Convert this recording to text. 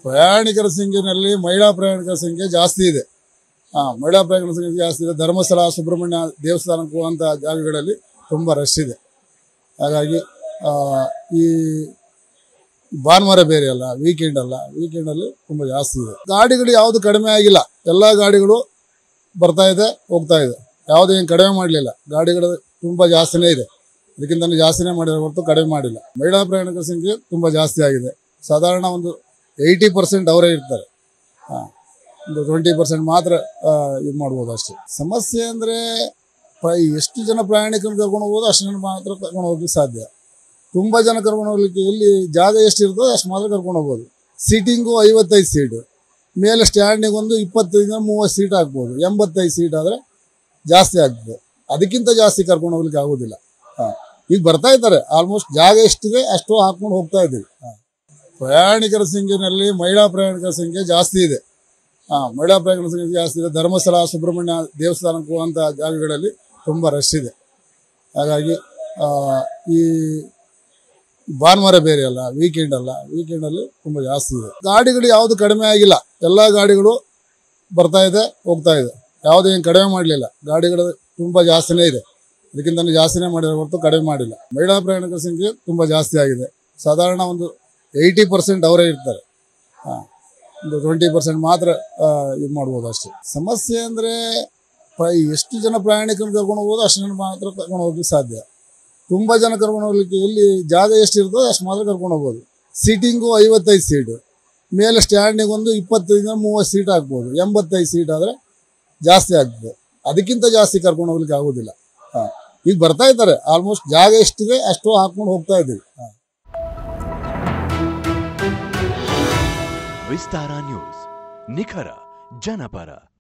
ಪ್ರಯಾಣಿಕರ ಸಂಖ್ಯೆನಲ್ಲಿ ಮಹಿಳಾ ಪ್ರಯಾಣಿಕರ ಸಂಖ್ಯೆ ಜಾಸ್ತಿ ಇದೆ ಹಾ ಮಹಿಳಾ ಪ್ರಯಾಣಿಕರ ಸಂಖ್ಯೆ ಜಾಸ್ತಿ ಇದೆ ಧರ್ಮಸ್ಥಳ ಸುಬ್ರಹ್ಮಣ್ಯ ದೇವಸ್ಥಾನಕ್ಕೆ ಹೋಗುವಂಥ ಜಾಗಗಳಲ್ಲಿ ತುಂಬ ರಶ್ ಇದೆ ಹಾಗಾಗಿ ಆ, ಈ ಭಾನುವಾರ ಬೇರೆ ಅಲ್ಲ ವೀಕೆಂಡ್ ಅಲ್ಲ ವೀಕೆಂಡಲ್ಲಿ ತುಂಬ ಜಾಸ್ತಿ ಇದೆ ಗಾಡಿಗಳು ಯಾವುದು ಕಡಿಮೆ ಆಗಿಲ್ಲ ಎಲ್ಲ ಗಾಡಿಗಳು ಬರ್ತಾ ಇದೆ ಹೋಗ್ತಾ ಇದೆ ಯಾವುದೇ ಏನು ಕಡಿಮೆ ಮಾಡಲಿಲ್ಲ ಗಾಡಿಗಳು ತುಂಬ ಜಾಸ್ತಿನೇ ಇದೆ ಅದಕ್ಕಿಂತ ಜಾಸ್ತಿನೇ ಮಾಡಿರೋ ಹೊರತು ಕಡಿಮೆ ಮಾಡಿಲ್ಲ ಮಹಿಳಾ ಪ್ರಯಾಣಿಕರ ಸಂಖ್ಯೆ ತುಂಬ ಜಾಸ್ತಿ ಆಗಿದೆ ಸಾಧಾರಣ ಒಂದು ಏಯ್ಟಿ ಪರ್ಸೆಂಟ್ ಅವರೇ ಇರ್ತಾರೆ ಹಾಂ ಒಂದು ಟ್ವೆಂಟಿ ಪರ್ಸೆಂಟ್ ಮಾತ್ರ ಇದು ಮಾಡ್ಬೋದು ಅಷ್ಟೇ ಸಮಸ್ಯೆ ಅಂದರೆ ಎಷ್ಟು ಜನ ಪ್ರಯಾಣಿಕರನ್ನು ಕರ್ಕೊಂಡು ಹೋಗ್ಬೋದು ಅಷ್ಟು ಜನ ಮಾತ್ರ ಕರ್ಕೊಂಡು ಹೋಗ್ಲಿಕ್ಕೆ ಸಾಧ್ಯ ತುಂಬ ಜನ ಕರ್ಕೊಂಡು ಹೋಗ್ಲಿಕ್ಕೆ ಎಲ್ಲಿ ಜಾಗ ಎಷ್ಟು ಇರ್ತದೋ ಅಷ್ಟು ಮಾತ್ರ ಕರ್ಕೊಂಡು ಹೋಗ್ಬೋದು ಸೀಟಿಂಗು ಐವತ್ತೈದು ಸೀಟು ಮೇಲೆ ಸ್ಟ್ಯಾಂಡಿಗೆ ಒಂದು ಇಪ್ಪತ್ತೈದರಿಂದ ಮೂವತ್ತು ಸೀಟ್ ಹಾಕ್ಬೋದು ಎಂಬತ್ತೈದು ಸೀಟ್ ಆದರೆ ಜಾಸ್ತಿ ಆಗ್ತದೆ ಅದಕ್ಕಿಂತ ಜಾಸ್ತಿ ಕರ್ಕೊಂಡು ಹೋಗ್ಲಿಕ್ಕೆ ಆಗೋದಿಲ್ಲ ಹಾಂ ಈಗ ಬರ್ತಾ ಇದ್ದಾರೆ ಆಲ್ಮೋಸ್ಟ್ ಜಾಗ ಎಷ್ಟಿದೆ ಅಷ್ಟು ಹಾಕ್ಕೊಂಡು ಹೋಗ್ತಾ ಇದ್ದೀವಿ ಹಾಂ ಪ್ರಯಾಣಿಕರ ಸಂಖ್ಯೆನಲ್ಲಿ ಮಹಿಳಾ ಪ್ರಯಾಣಿಕರ ಸಂಖ್ಯೆ ಜಾಸ್ತಿ ಇದೆ ಹಾಂ ಮಹಿಳಾ ಪ್ರಯಾಣಿಕರ ಸಂಖ್ಯೆ ಜಾಸ್ತಿ ಇದೆ ಧರ್ಮಸ್ಥಳ ಸುಬ್ರಹ್ಮಣ್ಯ ದೇವಸ್ಥಾನಕ್ಕೆ ಹೋಗುವಂಥ ಜಾಗಗಳಲ್ಲಿ ತುಂಬ ರಶ್ ಇದೆ ಹಾಗಾಗಿ ಆ, ಈ ಭಾನುವಾರ ಬೇರೆ ಅಲ್ಲ ವೀಕೆಂಡ್ ಅಲ್ಲ ವೀಕೆಂಡಲ್ಲಿ ತುಂಬ ಜಾಸ್ತಿ ಇದೆ ಗಾಡಿಗಳು ಯಾವುದು ಕಡಿಮೆ ಆಗಿಲ್ಲ ಎಲ್ಲ ಗಾಡಿಗಳು ಬರ್ತಾ ಇದೆ ಹೋಗ್ತಾ ಇದೆ ಯಾವುದೇ ಏನು ಕಡಿಮೆ ಮಾಡಲಿಲ್ಲ ಗಾಡಿಗಳು ತುಂಬ ಜಾಸ್ತಿನೇ ಇದೆ ಅದಕ್ಕಿಂತ ಜಾಸ್ತಿನೇ ಮಾಡಿರೋ ಹೊರತು ಕಡಿಮೆ ಮಾಡಿಲ್ಲ ಮಹಿಳಾ ಪ್ರಯಾಣಿಕರ ಸಂಖ್ಯೆ ತುಂಬ ಜಾಸ್ತಿ ಆಗಿದೆ ಸಾಧಾರಣ ಒಂದು ಏಯ್ಟಿ ಪರ್ಸೆಂಟ್ ಅವರೇ ಇರ್ತಾರೆ ಹಾಂ ಒಂದು ಟ್ವೆಂಟಿ ಪರ್ಸೆಂಟ್ ಮಾತ್ರ ಇದು ಮಾಡ್ಬೋದು ಅಷ್ಟೇ ಸಮಸ್ಯೆ ಅಂದರೆ ಎಷ್ಟು ಜನ ಪ್ರಯಾಣಿಕರನ್ನು ಕರ್ಕೊಂಡು ಹೋಗ್ಬೋದು ಅಷ್ಟು ಜನ ಮಾತ್ರ ಕರ್ಕೊಂಡು ಹೋಗ್ಲಿಕ್ಕೆ ಸಾಧ್ಯ ತುಂಬ ಜನ ಕರ್ಕೊಂಡು ಹೋಗ್ಲಿಕ್ಕೆ ಎಲ್ಲಿ ಜಾಗ ಎಷ್ಟು ಇರ್ತದೋ ಅಷ್ಟು ಮಾತ್ರ ಕರ್ಕೊಂಡು ಹೋಗ್ಬೋದು ಸೀಟಿಂಗು ಐವತ್ತೈದು ಸೀಟು ಮೇಲೆ ಸ್ಟ್ಯಾಂಡಿಗೆ ಒಂದು ಇಪ್ಪತ್ತೈದರಿಂದ ಮೂವತ್ತು ಸೀಟ್ ಹಾಕ್ಬೋದು ಎಂಬತ್ತೈದು ಸೀಟ್ ಆದರೆ ಜಾಸ್ತಿ ಆಗ್ತದೆ ಅದಕ್ಕಿಂತ ಜಾಸ್ತಿ ಕರ್ಕೊಂಡು ಹೋಗ್ಲಿಕ್ಕೆ ಆಗೋದಿಲ್ಲ ಹಾಂ ಈಗ ಬರ್ತಾ ಇದ್ದಾರೆ ಆಲ್ಮೋಸ್ಟ್ ಜಾಗ ಎಷ್ಟಿದೆ ಅಷ್ಟು ಹಾಕ್ಕೊಂಡು ಹೋಗ್ತಾ ಇದ್ದೀವಿ ಹಾಂ ವಿಸ್ತಾರ ನ್ಯೂಸ್ ನಿಖರ ಜನಪರ